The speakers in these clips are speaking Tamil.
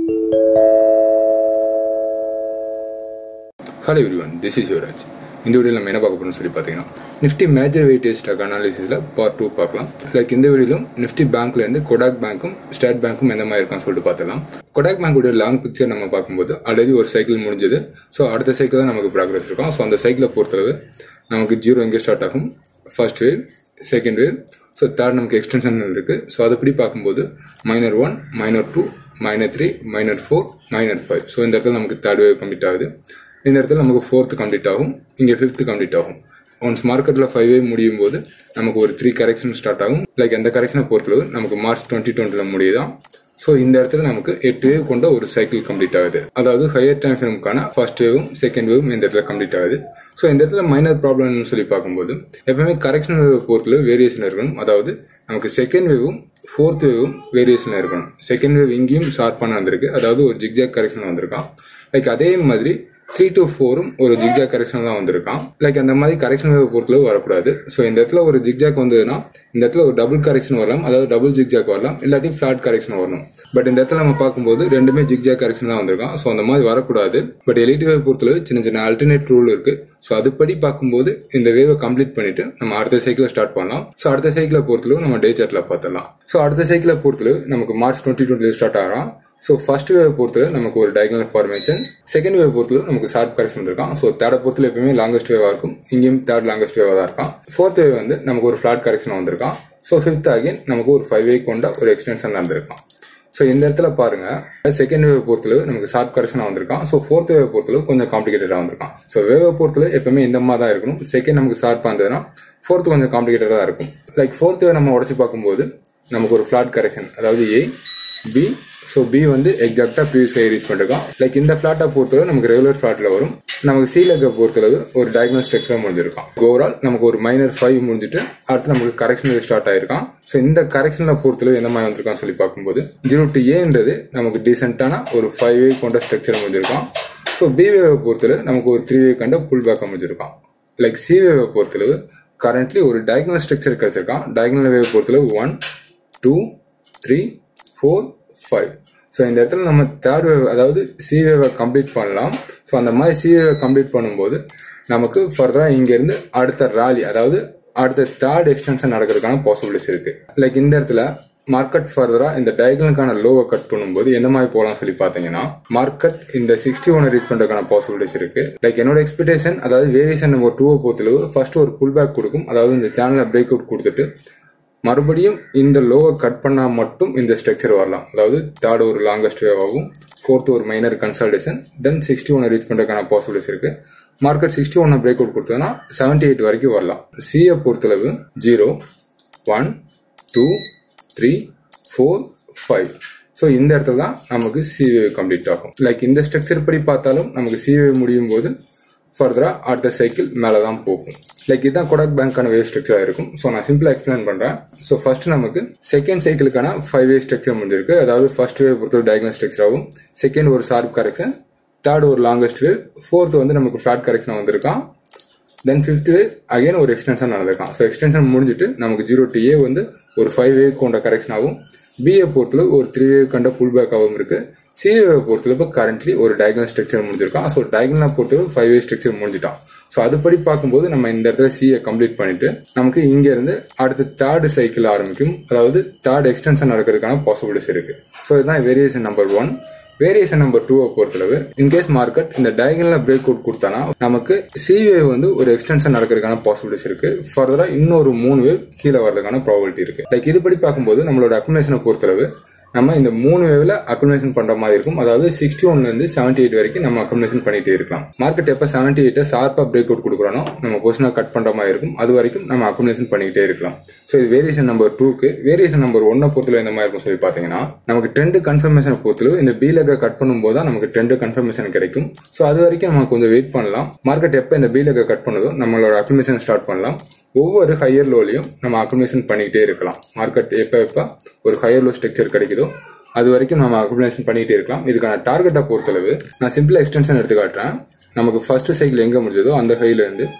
hello everyone this is Yuvraj இந்த வீடியோவில் நம்ம என்ன பார்க்க போறோம்னு சொல்லி பார்த்தீங்கன்னா நிஃப்டி மேஜர் வெயிட்டேஜ் ஸ்டாக் அனாலிசிஸில் பார்ட் டூ பார்க்கலாம் லைக் இந்த வீடியோலும் நிஃப்டி பேங்க்ல இருந்து கொடாக் பேங்க்கும் ஸ்டேட் பேங்க்கும் எந்த மாதிரி இருக்கான்னு சொல்லிட்டு பார்த்துலாம் கொடாக் பேங்கோட லாங் பிக்சர் நம்ம பார்க்கும்போது ஆல்ரெடி ஒரு சைக்கிள் முடிஞ்சது ஸோ அடுத்த சைக்கிள் தான் நமக்கு ப்ராக்ரஸ் இருக்கும் ஸோ அந்த சைக்கிளை பொறுத்தளவு நமக்கு ஜீரோ எங்கே ஸ்டார்ட் ஆகும் first wave second wave so third நமக்கு எக்ஸ்டென்ஷன் இருக்கு ஸோ அதுபடி பார்க்கும்போது minor one minor two minor three minor four minor five so இந்த இடத்துல நமக்கு தேர்ட் வேவ் கம்ப்ளீட் ஆகுது இந்த இடத்துல நமக்கு ஃபோர்த்து கம்ப்ளீட் ஆகும் இங்கே ஃபிஃப்த்து கம்ப்ளீட் ஆகும் ஒன்ஸ் மார்க்கெட்டில் ஃபைவ் வே முடியும் போது நமக்கு ஒரு த்ரீ கரெக்ஷன் ஸ்டார்ட் ஆகும் லைக் எந்த கரெக்ஷனை பொறுத்தளவு நமக்கு மார்ச் டுவெண்ட்டி டுவெண்ட்டில் முடியுதான் ஸோ இந்த இடத்துல நமக்கு எட்டு வேவ் கொண்ட ஒரு சைக்கிள் கம்ப்ளீட் ஆகுது அதாவது ஹையர் டைம் ஃபிலிமுக்கான ஃபர்ஸ்ட் வேவும் செகண்ட் வேவும் இந்த இடத்துல கம்ப்ளீட் ஆகுது ஸோ இந்த இடத்துல மைனர் ப்ராப்ளம்னு சொல்லி பார்க்கும்போது எப்பவுமே கரெக்ஷன் வேவ் பொறுத்தளவு வேரியேஷன் இருக்கணும் அதாவது நமக்கு செகண்ட் வேவும் ஃபோர்த் வேவும் வேரியேஷன் இருக்கணும் செகண்ட் வேவ் இங்கேயும் ஷார்ப்பான வந்திருக்கு அதாவது ஒரு ஜிக்ஜாக் கரெக்ஷன் வந்திருக்கான் லைக் அதே மாதிரி த்ரீ டு ஃபோரும் ஒரு ஜிக்ஜாக் கரெக்ஷன் தான் வந்திருக்கான் லைக் அந்த மாதிரி கரெக்ஷன் வேவ் பொறுத்தளவு வரக்கூடாது ஸோ இந்த இடத்துல ஒரு ஜிக்ஜாக் வந்ததுன்னா இந்த இடத்துல ஒரு டபுள் கரெக்ஷன் வரலாம் அதாவது டபுள் ஜிக்ஜாக் வரலாம் இல்லாட்டி ஃபிளாட் கரெக்ஷன் வரணும் பட் இந்த இடத்துல நம்ம பார்க்கும்போது ரெண்டுமே ஜிக்ஜாக் கரெக்ஷன் தான் வந்திருக்கான் ஸோ அந்த மாதிரி வரக்கூடாது பட் எலிட் வேவ் பொறுத்தளவு சின்ன சின்ன அல்டர்னேட் ரூல் இருக்கு ஸோ அதுபடி பார்க்கும்போது இந்த வேவை கம்ப்ளீட் பண்ணிட்டு நம்ம அடுத்த சைக்கிளை ஸ்டார்ட் பண்ணலாம் ஸோ அடுத்த சைக்கிளை பொறுத்தளவு நம்ம டே சார்ட்ல பார்த்துடலாம் ஸோ அடுத்த சைக்கிளை பொறுத்தளவு நமக்கு மார்ச் டுவெண்ட்டி டுவெண்ட்டி ஸ்டார்ட் ஆகிறான் ஸோ ஃபர்ஸ்ட் வேவ் பொறுத்தது நமக்கு ஒரு டயகனல் ஃபார்மேஷன் செகண்ட் வேவ் பொறுத்தது நமக்கு ஷார்ப் கரெக்ஷன் வந்திருக்கான் ஸோ தேர்டை பொறுத்தல எப்பவுமே லாங்கஸ்ட் வேவா இருக்கும் இங்கேயும் தேர்ட் லாங்கஸ்ட் வேவா தான் இருக்கான் ஃபோர்த் வேவ் வந்து நமக்கு ஒரு ஃபிளாட் கரெக்ஷன் வந்திருக்கான் ஸோ ஃபிஃப்த் அகைன் நமக்கு ஒரு ஃபைவ் வே கொண்ட ஒரு எக்ஸ்டென்ஷன் நடந்திருக்கான் ஸோ இந்த இடத்துல பாருங்க செகண்ட் வேவ் பொறுத்தளவு நமக்கு ஷார்ப் கரெக்ஷன் வந்திருக்கான் ஸோ ஃபோர்த் வேவ் பொறுத்தளவு கொஞ்சம் காம்ப்ளிகேட்டடாக வந்திருக்கான் ஸோ வேவை பொறுத்தளவு எப்பவுமே இந்த மாதிரி தான் இருக்கணும் செகண்ட் நமக்கு ஷார்ப்பாக இருந்ததுன்னா ஃபோர்த் கொஞ்சம் காம்ப்ளிகேட்டடாக இருக்கும் லைக் ஃபோர்த் வேவ் நம்ம உடச்சு பார்க்கும்போது நமக்கு ஒரு ஃபிளாட் கரெக்ஷன் அதாவது ஏ பி ஸோ பி வந்து எக்ஸாக்டா ப்ரீவியஸ் ரீச் பண்ணிருக்கோம் லைக் இந்த ஃபிளாட்டை பொறுத்தளவு நமக்கு ரெகுலர் ஃபிளாட்ல வரும் நமக்கு சி லெக்கை பொறுத்தளவு ஒரு டயக்னோஸ் டெக்ஸ்ட்ல முடிஞ்சிருக்கும் ஓவரால் நமக்கு ஒரு மைனர் ஃபைவ் முடிஞ்சிட்டு அடுத்து நமக்கு கரெக்ஷன் ஸ்டார்ட் ஆயிருக்கான் ஸோ இந்த கரெக்ஷன்ல பொறுத்தளவு எந்த மாதிரி வந்திருக்கான்னு சொல்லி பார்க்கும்போது ஜீரோ டு ஏன்றது நமக்கு டீசென்டான ஒரு ஃபைவ் வே கொண்ட ஸ்ட்ரக்சர் முடிஞ்சிருக்கான் ஸோ பி வேவை பொறுத்தளவு நமக்கு ஒரு த்ரீ வே கண்ட புல் பேக் அமைஞ்சிருக்கான் லைக் சி வேவை பொறுத்தளவு கரண்ட்லி ஒரு டயக்னல் ஸ்ட்ரக்சர் கிடைச்சிருக்கான் டயக்னல் வேவை பொறுத்தளவு one two three four five so இந்த இடத்துல நம்ம தேர்ட் வேவ் அதாவது சி வேவை கம்ப்ளீட் பண்ணலாம் ஸோ அந்த மாதிரி சி வேவை கம்ப்ளீட் பண்ணும்போது நமக்கு ஃபர்தராக இங்கேருந்து அடுத்த ராலி அதாவது அடுத்த தேர்ட் எக்ஸ்டென்ஷன் நடக்கிறதுக்கான பாசிபிலிட்டிஸ் இருக்கு லைக் இந்த இடத்துல மார்க்கெட் ஃபர்தரா இந்த டயகனுக்கான லோவை கட் பண்ணும்போது எந்த மாதிரி போகலாம் சொல்லி பாத்தீங்கன்னா மார்க்கெட் இந்த சிக்ஸ்டி ஒன் ரீச் பண்றதுக்கான பாசிபிலிட்டிஸ் இருக்கு லைக் என்னோட எக்ஸ்பெக்டேஷன் அதாவது வேரியேஷன் நம்பர் டூவை பொறுத்தளவு ஃபர்ஸ்ட் ஒரு புல் பேக் கொடுக்கும் அதாவது இந்த சேனலை பிரேக் அவுட் கொடுத்துட்டு மறுபடியும் இந்த லோவை கட் பண்ணா மட்டும் இந்த ஸ்ட்ரக்சர் வரலாம் அதாவது தேர்ட் ஒரு லாங்கஸ்ட் வேவ் ஆகும் ஃபோர்த் ஒரு minor consultation then sixty one reach பண்றதுக்கான பாசிபிலிட்டிஸ் இருக்கு market sixty one break out கொடுத்ததுன்னா செவன்டி எயிட் வரைக்கும் வரலாம் சியை பொறுத்தளவு zero one two three four five so இந்த இடத்துல தான் நமக்கு சிவேவ் கம்ப்ளீட் ஆகும் லைக் இந்த ஸ்ட்ரக்சர் படி பார்த்தாலும் நமக்கு சிவேவ் முடியும் போது ஃபர்தரா அடுத்த சைக்கிள் மேலே தான் போகும் லைக் இதுதான் கொடாக் பேங்க்கான வேவ் ஸ்ட்ரக்சராக இருக்கும் ஸோ நான் சிம்பிளாக எக்ஸ்பிளைன் பண்ணுறேன் ஸோ ஃபர்ஸ்ட் நமக்கு செகண்ட் சைக்கிளுக்கான ஃபைவ் வேவ் ஸ்ட்ரக்சர் முடிஞ்சிருக்கு அதாவது ஃபர்ஸ்ட் வேவ் பொறுத்தவரை டயக்னல் ஸ்ட்ரக்சர் ஆகும் செகண்ட் ஒரு ஷார்ப் கரெக்ஷன் தேர்ட் ஒரு லாங்கஸ்ட் வேவ் ஃபோர்த் வந்து நமக்கு ஃபிளாட் கரெக்ஷன் வந்திருக்கான் தென் ஃபிஃப்த் வேவ் அகைன் ஒரு எக்ஸ்டென்ஷன் நடந்திருக்கான் ஸோ எக்ஸ்டென்ஷன் முடிஞ்சிட்டு நமக்கு ஜீரோ டு ஏ வந்து ஒரு ஃபைவ் வேவ் கொண்ட கரெக்ஷன் ஆகும் பிஏ பொறுத்தளவு ஒரு த்ரீ வேவ் கண்ட புல் பேக் ஆகும் இருக்கு சிஏவை பொறுத்தளவு இப்போ கரண்ட்லி ஒரு டயக்னல் ஸ்ட்ரக்சர் முடிஞ்சிருக்கான் ஸோ டயக்னல் பொறுத்தளவு ஃபைவ் வே ஸ்ட்ரக்சர் முடிஞ்சிட்டான் ஸோ அதுபடி பார்க்கும்போது நம்ம இந்த இடத்துல சிஏ கம்ப்ளீட் பண்ணிட்டு நமக்கு இங்க இருந்து அடுத்த தேர்ட் சைக்கிள் ஆரம்பிக்கும் அதாவது தேர்ட் எக்ஸ்டென்ஷன் நடக்கிறதுக்கான பாசிபிலிட்டிஸ் இருக்கு ஸோ இதுதான் variation number one variation number டூவை பொறுத்தளவு இன்கேஸ் மார்க்கெட் இந்த டயகனல் பிரேக் அவுட் கொடுத்தானா நமக்கு சி வேவ் வந்து ஒரு எக்ஸ்டென்ஷன் நடக்கிறதுக்கான பாசிபிலிட்டிஸ் இருக்கு ஃபர்தரா இன்னொரு மூணு வேவ் கீழே வர்றதுக்கான ப்ராபிலிட்டி இருக்கு லைக் இதுபடி பார்க்கும்போது நம்மளோட அக்குமுலேஷனை பொறுத்தளவு நம்ம இந்த மூணு வேவ்ல அக்குமுலேஷன் பண்ற மாதிரி இருக்கும் அதாவது சிக்ஸ்டி ஒன்ல இருந்து செவன்டி எயிட் வரைக்கும் நம்ம அக்குமுலேஷன் பண்ணிட்டே இருக்கலாம் மார்க்கெட் எப்ப செவன்டி எயிட்ட ஷார்ப்பா பிரேக் அவுட் கொடுக்குறோம் நம்ம பொசிஷனா கட் பண்ற மாதிரி இருக்கும் அது வரைக்கும் நம்ம அக்குமுலேஷன் பண்ணிக்கிட்டே இருக்கலாம் ஸோ இது வேரியேஷன் நம்பர் டூக்கு வேரியேஷன் நம்பர் ஒன்னை பொறுத்தளவு எந்த மாதிரி இருக்கும் சொல்லி பாத்தீங்கன்னா நமக்கு ட்ரெண்ட் கன்ஃபர்மேஷன் பொறுத்தளவு இந்த பி லெக்க கட் பண்ணும்போது தான் நமக்கு ட்ரெண்ட் கன்ஃபர்மேஷன் கிடைக்கும் ஸோ அது வரைக்கும் நம்ம கொஞ்சம் வெயிட் பண்ணலாம் மார்க்கெட் எப்ப இந்த பி லெக்க கட் பண்ணுதோ நம்மளோட அக்குமுலேஷன் ஸ்டார்ட் பண்ணலாம் ஒவ்வொரு ஹையர் லோலையும் நம்ம அக்குமுலேஷன் பண்ணிக்கிட்டே இருக்கலாம் மார்க்கெட் எப்ப எப்ப ஒரு ஹையர் லோ ஸ்ட்ரக்சர் கிடைக்குதோ அது வரைக்கும் நம்ம அக்குமுலேஷன் பண்ணிட்டே இருக்கலாம் இதுக்கான டார்கெட்டை பொறுத்தளவு நான் சிம்பிள் எக்ஸ்டென்ஷன் எடுத்து காட்டுறேன் நமக்கு ஃபர்ஸ்ட் சைக்கிள் எங்க முடிஞ்சதோ அந்த ஹைல இருந்து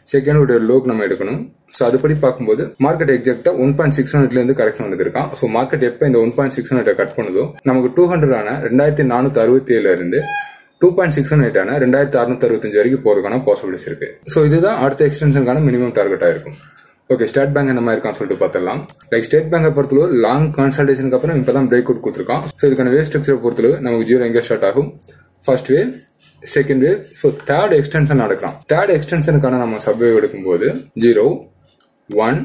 செகண்டோட லோக் நம்ம எடுக்கணும் ஸோ அதுபடி பார்க்கும்போது மார்க்கெட் எக்ஸாக்டா ஒன் பாயிண்ட் சிக்ஸ் ஹண்ட்ரட்ல இருந்து கரெக்ஷன் வந்துருக்கான் ஸோ மார்க்கெட் எப்போ இந்த one point six hundred cut பண்ணுதோ நமக்கு டூ ஹண்ட்ரட் ஆன ரெண்டாயிரத்தி நானூத்தி அறுபத்தி ஏழுல இருந்து டூ பாயிண்ட் சிக்ஸ் ஹண்ட்ரட் ஆன ரெண்டாயிரத்தி அறுநூத்தி அறுபத்தஞ்சு வரைக்கும் போறதுக்கான பாசிபிலிட்டிஸ் இருக்கு ஸோ இதுதான் அடுத்த எக்ஸ்டென்ஷனுக்கான மினிமம் டார்கெட்டா இருக்கும் ஓகே ஸ்டேட் பேங்க் இந்த மாதிரி இருக்கான்னு சொல்லிட்டு பார்த்துடலாம் லைக் ஸ்டேட் பேங்கை பொறுத்தளவு லாங் கன்சல்டேஷனுக்கு அப்புறம் இப்பதான் பிரேக் அவுட் கொடுத்துருக்கான் ஸோ இதுக்கான வே ஸ்ட்ரக்சரை பொறுத்தளவு நமக்கு ஜீரோ எங்கே ஸ்டார்ட் ஆகும் first wave second wave so third extension நடக்கலாம் தேர்ட் எக்ஸ்டென்ஷனுக்கான நம்ம சப்வே எடுக்கும்போது ஜீரோ ஒன்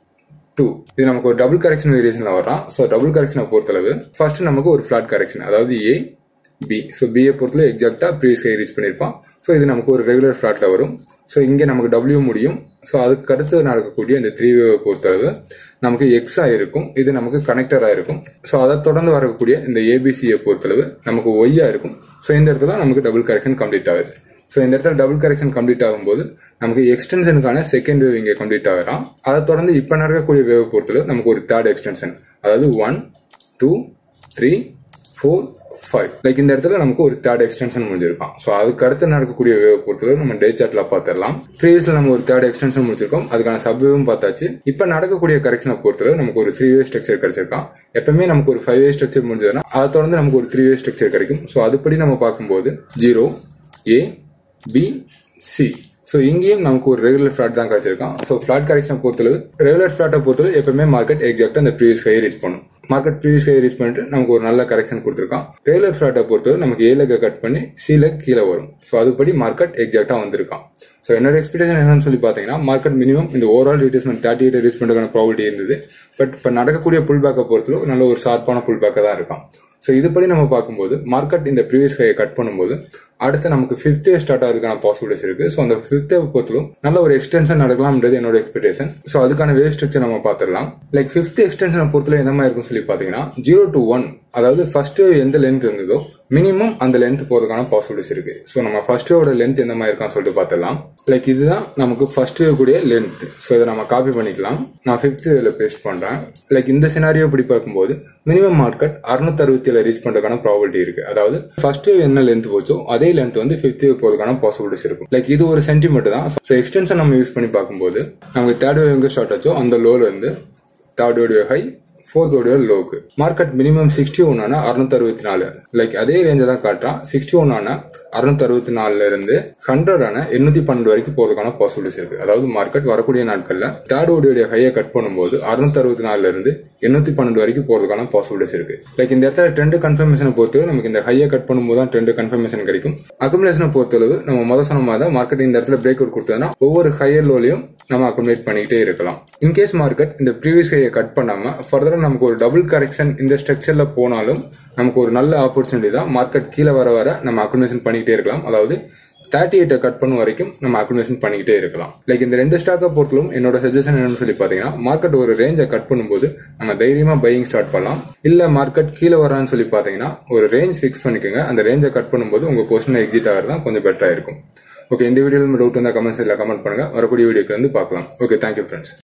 டூ இது நமக்கு ஒரு டபுள் கரெக்ஷன் வேரியேஷன்ல வரான் ஸோ டபுள் கரெக்ஷனை பொறுத்தளவு ஃபர்ஸ்ட் நமக்கு ஒரு ஃபிளாட் கரெக்ஷன் அதாவது ஏ பி ஸோ பிஏ பொறுத்தளவு எக்ஸாக்டா ப்ரீவியஸ் ஹை ரீச் பண்ணியிருப்பான் ஸோ இது நமக்கு ஒரு ரெகுலர் ஃபிளாட்ல வரும் ஸோ இங்கே நமக்கு டபிள்யூ முடியும் ஸோ அதுக்கு அடுத்து நடக்கக்கூடிய இந்த த்ரீ வேவை பொறுத்தளவு நமக்கு எக்ஸ் இருக்கும் இது நமக்கு கனெக்டரா இருக்கும் ஸோ அதை தொடர்ந்து வரக்கூடிய இந்த ஏபிசியை பொறுத்தளவு நமக்கு ஒய்யா இருக்கும் ஸோ இந்த இடத்துல நமக்கு டபுள் கரெக்ஷன் கம்ப்ளீட் ஆகுது ஸோ இந்த இடத்துல டபுள் கரெக்ஷன் கம்ப்ளீட் ஆகும்போது நமக்கு எக்ஸ்டென்ஷனுக்கான செகண்ட் வேவ் இங்கே கம்ப்ளீட் ஆகிறான் அதை தொடர்ந்து இப்போ நடக்கக்கூடிய வேவ் பொறுத்தளவு நமக்கு ஒரு தேர்ட் எக்ஸ்டென்ஷன் அதாவது one two three four five like இந்த இடத்துல நமக்கு ஒரு தேர்ட் எக்ஸ்டென்ஷன் முடிஞ்சிருக்கும் ஸோ அதுக்கு அடுத்து நடக்கக்கூடிய வேவ் பொறுத்தளவு நம்ம டே சார்ட்ல பார்த்துடலாம் ப்ரீவியஸ்ல நம்ம ஒரு தேர்ட் எக்ஸ்டென்ஷன் முடிச்சிருக்கோம் அதுக்கான சப் வேவும் பார்த்தாச்சு இப்போ நடக்கக்கூடிய கரெக்ஷனை பொறுத்தளவு நமக்கு ஒரு த்ரீ வே ஸ்ட்ரக்சர் கிடைச்சிருக்கான் எப்பவுமே நமக்கு ஒரு ஃபைவ் வே ஸ்ட்ரக்சர் முடிஞ்சதுன்னா அதை தொடர்ந்து நமக்கு ஒரு த்ரீ வே ஸ்ட்ரக்சர் கிடைக்கும் ஸோ அதுபடி நம்ம பார்க்கும்போது zero A B C so இங்கேயும் நமக்கு ஒரு ரெகுலர் ஃபிளாட் தான் கிடைச்சிருக்கான் ஸோ ஃபிளாட் கரெக்ஷன் பொறுத்தளவு ரெகுலர் ஃபிளாட்டை பொறுத்தளவு எப்பவுமே மார்க்கெட் எக்ஸாக்டா அந்த ப்ரீவியஸ் ஹை ரீச் பண்ணும் மார்க்கெட் ப்ரீவியஸ் ஹை ரீச் பண்ணிட்டு நமக்கு ஒரு நல்ல கரெக்ஷன் கொடுத்துருக்கான் ரெகுலர் ஃபிளாட்டை பொறுத்தவரை நமக்கு ஏ லெக்கை கட் பண்ணி சி லெக் கீழே வரும் ஸோ அதுபடி மார்க்கெட் எக்ஸாக்டா வந்திருக்கான் ஸோ என்னோட எக்ஸ்பெக்டேஷன் என்னன்னு சொல்லி பார்த்தீங்கன்னா மார்க்கெட் மினிமம் இந்த overall retracement thirty eight reach பண்ணுறதுக்கான ப்ராபிலிட்டி இருந்தது பட் இப்போ நடக்கக்கூடிய புல் பேக்கை பொறுத்தளவு நல்ல ஒரு ஷார்ப்பான புல் பேக்கை தான் இருக்கான் ஸோ இதுபடி நம்ம பார்க்கும்போது மார்க்கெட் இந்த ப்ரீவியஸ் ஹையை கட் பண்ணும்போது அடுத்து நமக்கு ஃபிஃப்த் ஸ்டார்ட் ஆகிறதுக்கான பாசிபிலிட்டிஸ் இருக்கு ஸோ அந்த ஃபிஃப்த் பொறுத்தலும் நல்ல ஒரு எக்ஸ்டென்ஷன் நடக்கலாம்ன்றது என்னோட எக்ஸ்பெக்டேஷன் ஸோ அதுக்கான வேவ் ஸ்ட்ரக்சர் நம்ம பார்த்துடலாம் லைக் ஃபிஃப்த் எக்ஸ்டென்ஷனை பொறுத்தல என்ன மாதிரி இருக்கும்னு சொல்லி பார்த்தீங்கன்னா ஜீரோ டு ஒன் அதாவது ஃபர்ஸ்ட் எந்த லென்த் இருந்ததோ மினிமம் அந்த லென்த் போறதுக்கான பாசிபிலிட்டிஸ் இருக்கு ஸோ நம்ம ஃபர்ஸ்ட் வேவோட லென்த் எந்த மாதிரி இருக்கான்னு சொல்லிட்டு பார்த்துடலாம் லைக் இதுதான் நமக்கு ஃபர்ஸ்ட் வேவ் கூடிய லென்த் ஸோ இதை நம்ம காப்பி பண்ணிக்கலாம் நான் ஃபிஃப்த் வேவ்ல பேஸ்ட் பண்றேன் லைக் இந்த சினாரியோ இப்படி பார்க்கும்போது மினிமம் மார்க்கெட் அறுநூத்தி அறுபத்தி ஏழு ரீச் பண்றதுக்கான ப்ராபிலிட்டி இருக்கு அதாவது ஃபர்ஸ்ட் வேவ் என்ன லென்த் போச்சோ அதே லென்த் வந்து ஃபிஃப்த் வேவ் போறதுக்கான பாசிபிலிட்டிஸ் இருக்கும் லைக் இது ஒரு சென்டிமெண்ட் தான் ஸோ எக்ஸ்டென்ஷன் நம்ம யூஸ் பண்ணி பார்க்கும்போது நமக்கு தேர்ட் வேவ் எங்க ஸ்டார்ட் ஆச்சோ அந்த லோல இருந்து தேர்ட் வேவ் ஹை ஃபோர்த் ஓடியோ லோக்கு மார்க்கெட் மினிமம் சிக்ஸ்டி ஒன் ஆனா அறுநூத்தி அறுபத்தி நாலு லைக் அதே ரேஞ்சை தான் காட்டுறான் சிக்ஸ்டி ஒன் ஆனா அறுநூத்தி அறுபத்தி நாலுல இருந்து ஹண்ட்ரட் ஆன எண்ணூத்தி பன்னெண்டு வரைக்கும் போறதுக்கான பாசிபிலிட்டிஸ் இருக்கு அதாவது மார்க்கெட் வரக்கூடிய நாட்கள்ல தேர்ட் ஓடியோடைய ஹையை கட் பண்ணும்போது அறுநூத்தி அறுபத்தி நாலுல இருந்து எண்ணூத்தி பன்னெண்டு வரைக்கும் போறதுக்கான பாசிபிலிட்டிஸ் இருக்கு லைக் இந்த இடத்துல ட்ரெண்ட் கன்ஃபர்மேஷனை பொறுத்தவரை நமக்கு இந்த ஹையை கட் பண்ணும்போது தான் ட்ரெண்ட் கன்ஃபர்மேஷன் கிடைக்கும் அக்குமுலேஷனை பொறுத்தளவு நம்ம முதல் சொன்ன மாதிரி தான் மார்க்கெட் இந்த இடத்துல பிரேக் அவுட் கொடுத்ததுன்னா ஒவ்வொரு ஹையர் லோலையும் நம்ம அக்குமுலேட் பண்ணிக்கிட்டே இருக்கலாம் இன்கேஸ் மார்க்கெட் இந்த ப்ரீவியஸ் ஹையை கட் பண்ணாம ஃபர்தரா நமக்கு ஒரு டபுள் கரெக்ஷன் இந்த ஸ்ட்ரக்சர்ல போனாலும் நமக்கு ஒரு நல்ல ஆப்பர்ச்சுனிட்டி தான் மார்க்கெட் கீழே வர வர நம்ம அக்குமுலேஷன் பண்ணிக்கிட்டே இருக்கலாம் அதாவது தேர்ட்டி எயிட்டை கட் பண்ணும் வரைக்கும் நம்ம அக்குமுலேஷன் பண்ணிக்கிட்டே இருக்கலாம் லைக் இந்த ரெண்டு ஸ்டாக்கை பொறுத்தலும் என்னோட சஜஷன் என்னன்னு சொல்லி பாத்தீங்கன்னா மார்க்கெட் ஒரு ரேஞ்சை கட் பண்ணும்போது நம்ம தைரியமா பையிங் ஸ்டார்ட் பண்ணலாம் இல்ல மார்க்கெட் கீழே வரான்னு சொல்லி பாத்தீங்கன்னா ஒரு ரேஞ்ச் ஃபிக்ஸ் பண்ணிக்கோங்க அந்த ரேஞ்சை கட் பண்ணும்போது உங்க பொசிஷன் எக்ஸிட் ஆகிறது தான் கொஞ்சம் பெட்டரா இருக்கும் ஓகே இந்த வீடியோவில் டவுட் இருந்தால் கமெண்ட்ஸ் இல்லை கமெண்ட் பண்ணுங்க வரக்கூடிய வீடியோக்கு வந்து பார்க்கலாம் ஓகே தேங்க்யூ ஃப்ரெண்ட்ஸ்